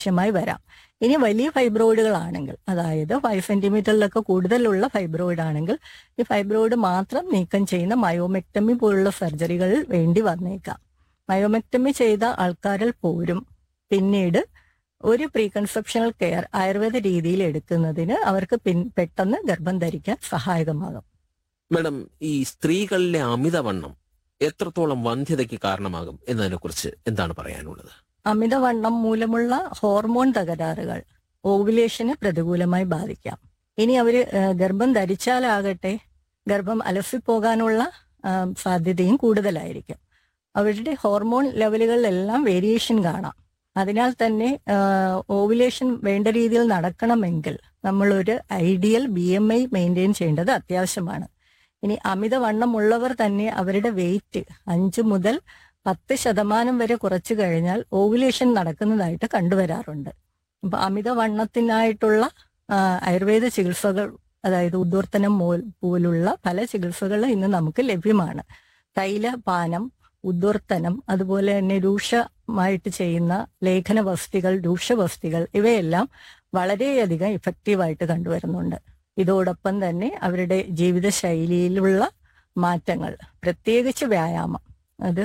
ആവശ്യമായി വരാം ഇനി വലിയ ഫൈബ്രോയിഡുകളാണെങ്കിൽ അതായത് ഫൈവ് സെന്റിമീറ്ററിലൊക്കെ കൂടുതലുള്ള ഫൈബ്രോയിഡ് ആണെങ്കിൽ ഈ ഫൈബ്രോയിഡ് മാത്രം നീക്കം ചെയ്യുന്ന മയോമെക്ടമി പോലുള്ള സർജറികൾ വേണ്ടി വന്നേക്കാം മയോമെക്ടമി ചെയ്ത ആൾക്കാരിൽ പോരും പിന്നീട് ഒരു പ്രീ കൺസെപ്ഷണൽ കെയർ ആയുർവേദ രീതിയിൽ എടുക്കുന്നതിന് അവർക്ക് പിൻ പെട്ടെന്ന് ഗർഭം ധരിക്കാൻ സഹായകമാകും മാഡം ഈ സ്ത്രീകളിലെ അമിതവണ്ണം എത്രത്തോളം വന്ധ്യതയ്ക്ക് കാരണമാകും എന്നതിനെ കുറിച്ച് എന്താണ് പറയാനുള്ളത് അമിതവണ്ണം മൂലമുള്ള ഹോർമോൺ തകരാറുകൾ ഓവുലേഷനെ പ്രതികൂലമായി ബാധിക്കാം ഇനി അവര് ഏഹ്, ഗർഭം ധരിച്ചാലാകട്ടെ ഗർഭം അലസിപ്പോകാനുള്ള ആ, സാധ്യതയും കൂടുതലായിരിക്കും അവരുടെ ഹോർമോൺ ലെവലുകളിലെല്ലാം വേരിയേഷൻ കാണാം അതിനാൽ തന്നെ ഓവുലേഷൻ വേണ്ട രീതിയിൽ നടക്കണമെങ്കിൽ നമ്മളൊരു ideal B M I maintain ചെയ്യേണ്ടത് അത്യാവശ്യമാണ് ഇനി അമിതവണ്ണമുള്ളവർ തന്നെ അവരുടെ വെയിറ്റ് അഞ്ച് മുതൽ പത്ത് ശതമാനം വരെ കുറച്ചു കഴിഞ്ഞാൽ ഓവുലേഷൻ നടക്കുന്നതായിട്ട് കണ്ടുവരാറുണ്ട് അപ്പൊ അമിതവണ്ണത്തിനായിട്ടുള്ള ആ, ആയുർവേദ ചികിത്സകൾ അതായത് ഉദ്വർത്തനം മോൽ പോലുള്ള പല ചികിത്സകൾ ഇന്ന് നമുക്ക് ലഭ്യമാണ് തൈലപാനം ഉദ്വർത്തനം അതുപോലെ തന്നെ രൂക്ഷമായിട്ട് ചെയ്യുന്ന ലേഖന വസ്തികൾ രൂക്ഷവസ്തികൾ ഇവയെല്ലാം വളരെയധികം ഇഫക്റ്റീവായിട്ട് കണ്ടുവരുന്നുണ്ട് ഇതോടൊപ്പം തന്നെ അവരുടെ ജീവിതശൈലിയിലുള്ള മാറ്റങ്ങൾ പ്രത്യേകിച്ച് വ്യായാമം അത്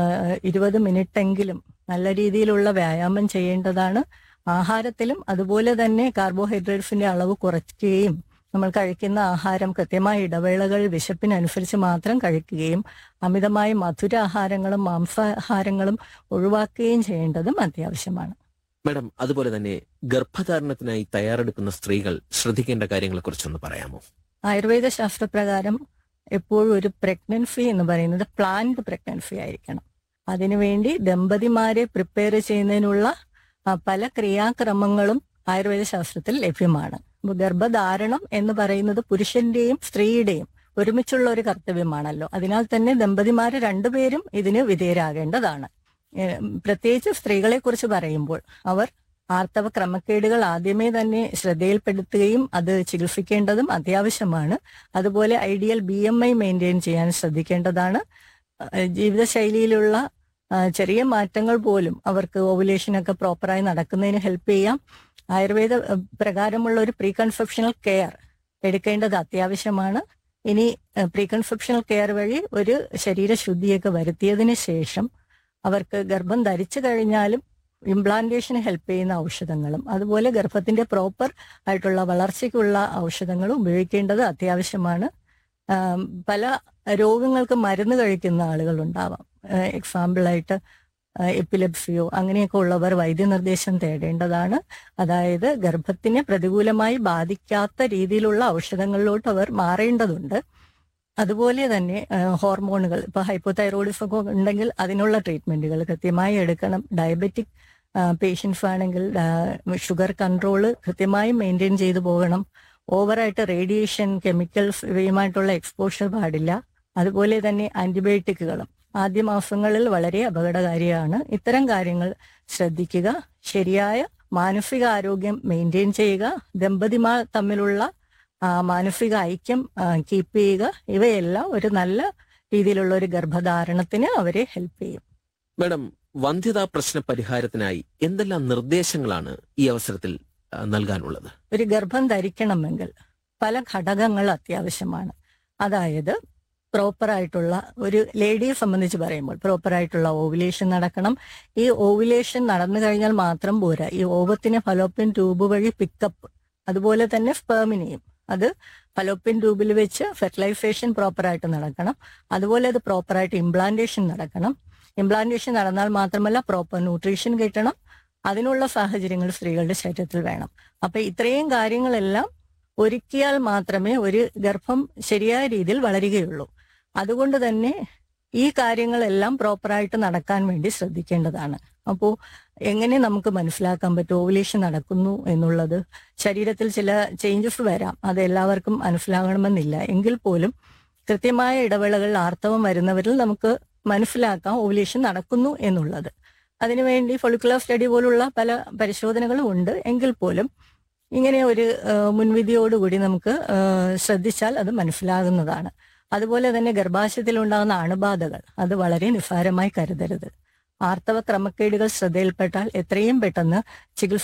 ഇരുപത് മിനിറ്റെങ്കിലും നല്ല രീതിയിലുള്ള വ്യായാമം ചെയ്യേണ്ടതാണ് ആഹാരത്തിലും അതുപോലെ തന്നെ കാർബോഹൈഡ്രേറ്റ്സിന്റെ അളവ് കുറയ്ക്കുകയും നമ്മൾ കഴിക്കുന്ന ആഹാരം കൃത്യമായ ഇടവേളകൾ വിശപ്പിനനുസരിച്ച് മാത്രം കഴിക്കുകയും അമിതമായ മധുര ആഹാരങ്ങളും മാംസാഹാരങ്ങളും ഒഴിവാക്കുകയും ചെയ്യേണ്ടതും അത്യാവശ്യമാണ് മാഡം അതുപോലെ തന്നെ ഗർഭധാരണത്തിനായി തയ്യാറെടുക്കുന്ന സ്ത്രീകൾ ശ്രദ്ധിക്കേണ്ട കാര്യങ്ങളെ കുറിച്ചൊന്ന് പറയാമോ ആയുർവേദ ശാസ്ത്രപ്രകാരം എപ്പോഴും ഒരു പ്രഗ്നൻസി എന്ന് പറയുന്നത് പ്ലാൻഡ് പ്രഗ്നൻസി ആയിരിക്കണം അതിനുവേണ്ടി ദമ്പതിമാരെ പ്രിപ്പയർ ചെയ്യുന്നതിനുള്ള ആ, പല ക്രിയാക്രമങ്ങളും ആയുർവേദ ശാസ്ത്രത്തിൽ ലഭ്യമാണ് അപ്പൊ ഗർഭധാരണം എന്ന് പറയുന്നത് പുരുഷന്റെയും സ്ത്രീയുടെയും ഒരുമിച്ചുള്ള ഒരു കർത്തവ്യമാണല്ലോ അതിനാൽ തന്നെ ദമ്പതിമാര് രണ്ടുപേരും ഇതിന് വിധേയരാകേണ്ടതാണ് ഏഹ് പ്രത്യേകിച്ച് സ്ത്രീകളെ കുറിച്ച് പറയുമ്പോൾ അവർ ആർത്തവ ക്രമക്കേടുകൾ ആദ്യമേ തന്നെ ശ്രദ്ധയിൽപ്പെടുത്തുകയും അത് ചികിത്സിക്കേണ്ടതും അത്യാവശ്യമാണ് അതുപോലെ ideal B M I maintain ചെയ്യാൻ ശ്രദ്ധിക്കേണ്ടതാണ് അഹ് ജീവിതശൈലിയിലുള്ള ആ, ചെറിയ മാറ്റങ്ങൾ പോലും അവർക്ക് ഓവുലേഷനൊക്കെ പ്രോപ്പറായി നടക്കുന്നതിന് ഹെൽപ്പ് ചെയ്യാം ആയുർവേദ അഹ്, പ്രകാരമുള്ള ഒരു പ്രീ കൺസെപ്ഷണൽ കെയർ എടുക്കേണ്ടത് അത്യാവശ്യമാണ് ഇനി പ്രീ കൺസെപ്ഷണൽ കെയർ വഴി ഒരു ശരീരശുദ്ധിയൊക്കെ വരുത്തിയതിന് ശേഷം അവർക്ക് ഗർഭം ധരിച്ചു കഴിഞ്ഞാലും ഇംപ്ലാന്റേഷന് ഹെൽപ്പ് ചെയ്യുന്ന ഔഷധങ്ങളും അതുപോലെ ഗർഭത്തിന്റെ പ്രോപ്പർ ആയിട്ടുള്ള വളർച്ചയ്ക്കുള്ള ഔഷധങ്ങളും ഉപയോഗിക്കേണ്ടത് അത്യാവശ്യമാണ് ആം, പല രോഗങ്ങൾക്ക് മരുന്ന് കഴിക്കുന്ന ആളുകൾ ഉണ്ടാവാം എക്സാമ്പിളായിട്ട് എപ്പിലെപ്സിയോ അങ്ങനെയൊക്കെ ഉള്ളവർ വൈദ്യനിർദ്ദേശം തേടേണ്ടതാണ് അതായത് ഗർഭത്തിനെ പ്രതികൂലമായി ബാധിക്കാത്ത രീതിയിലുള്ള ഔഷധങ്ങളിലോട്ട് അവർ മാറേണ്ടതുണ്ട് അതുപോലെ തന്നെ ആ, ഹോർമോണുകൾ ഇപ്പൊ ഹൈപ്പോതൈറോയിഡിസം ഒക്കെ ഉണ്ടെങ്കിൽ അതിനുള്ള ട്രീറ്റ്മെന്റുകൾ കൃത്യമായി എടുക്കണം ഡയബറ്റിക് പേഷ്യൻസ് ആണെങ്കിൽ ഷുഗർ കൺട്രോള് കൃത്യമായി മെയിൻറ്റെയിൻ ചെയ്തു പോകണം ഓവറായിട്ട് റേഡിയേഷൻ കെമിക്കൽസ് ഇവയുമായിട്ടുള്ള എക്സ്പോഷർ പാടില്ല അതുപോലെ തന്നെ ആന്റിബയോട്ടിക്കുകളും ആദ്യ മാസങ്ങളിൽ വളരെ അപകടകാരിയാണ് ഇത്തരം കാര്യങ്ങൾ ശ്രദ്ധിക്കുക ശരിയായ മാനസിക ആരോഗ്യം മെയിൻറ്റെയിൻ ചെയ്യുക ദമ്പതിമാർ തമ്മിലുള്ള ആ, മാനസിക ഐക്യം കീപ്പ് ചെയ്യുക ഇവയെല്ലാം ഒരു നല്ല രീതിയിലുള്ള ഒരു ഗർഭധാരണത്തിന് അവരെ ഹെൽപ്പ് ചെയ്യും മാഡം വന്ധ്യതാ പ്രശ്ന പരിഹാരത്തിനായി എന്തെല്ലാം നിർദ്ദേശങ്ങളാണ് ഈ അവസരത്തിൽ ആ, നൽകാനുള്ളത് ഒരു ഗർഭം ധരിക്കണമെങ്കിൽ പല ഘടകങ്ങൾ അത്യാവശ്യമാണ് അതായത് പ്രോപ്പർ ആയിട്ടുള്ള ഒരു ലേഡിയെ സംബന്ധിച്ച് പറയുമ്പോൾ പ്രോപ്പർ ആയിട്ടുള്ള ഓവുലേഷൻ നടക്കണം ഈ ഓവുലേഷൻ നടന്നു കഴിഞ്ഞാൽ മാത്രം പോരാ ഈ ഓവത്തിനെ ഫലോപ്പിൻ ട്യൂബ് വഴി പിക്കപ്പ് അതുപോലെ തന്നെ സ്പേമിനെയും അത് ഫലോപ്പിൻ ട്യൂബിൽ വെച്ച് ഫെർട്ടിലൈസേഷൻ പ്രോപ്പറായിട്ട് നടക്കണം അതുപോലെ അത് പ്രോപ്പറായിട്ട് ഇംപ്ലാന്റേഷൻ നടക്കണം ഇംപ്ലാന്റേഷൻ നടന്നാൽ മാത്രമല്ല പ്രോപ്പർ ന്യൂട്രീഷൻ കിട്ടണം അതിനുള്ള സാഹചര്യങ്ങൾ സ്ത്രീകളുടെ ശരീരത്തിൽ വേണം അപ്പൊ ഇത്രയും കാര്യങ്ങളെല്ലാം ഒരുക്കിയാൽ മാത്രമേ ഒരു ഗർഭം ശരിയായ രീതിയിൽ വളരുകയുള്ളൂ അതുകൊണ്ട് തന്നെ ഈ കാര്യങ്ങളെല്ലാം പ്രോപ്പറായിട്ട് നടക്കാൻ വേണ്ടി ശ്രദ്ധിക്കേണ്ടതാണ് അപ്പോൾ എങ്ങനെ നമുക്ക് മനസ്സിലാക്കാൻ പറ്റും ഓവുലേഷൻ നടക്കുന്നു എന്നുള്ളത് ശരീരത്തിൽ ചില ചേഞ്ചസ് വരാം അത് എല്ലാവർക്കും മനസ്സിലാകണമെന്നില്ല എങ്കിൽ പോലും കൃത്യമായ ഇടവേളകളിൽ ആർത്തവം വരുന്നവരിൽ നമുക്ക് മനസ്സിലാക്കാം ഓവുലേഷൻ നടക്കുന്നു എന്നുള്ളത് അതിനുവേണ്ടി ഫൊളിക്കുലർ സ്റ്റഡി പോലുള്ള പല പരിശോധനകളും ഉണ്ട് എങ്കിൽ പോലും ഇങ്ങനെ ഒരു ആ, മുൻവിധിയോടുകൂടി നമുക്ക് ആ, ശ്രദ്ധിച്ചാൽ അത് മനസ്സിലാകുന്നതാണ് അതുപോലെ തന്നെ ഗർഭാശയത്തിൽ ഉണ്ടാകുന്ന അണുബാധകൾ അത് വളരെ നിസ്സാരമായി കരുതരുത് ആർത്തവ ക്രമക്കേടുകൾ ശ്രദ്ധയിൽപ്പെട്ടാൽ എത്രയും പെട്ടെന്ന് ചികിത്സ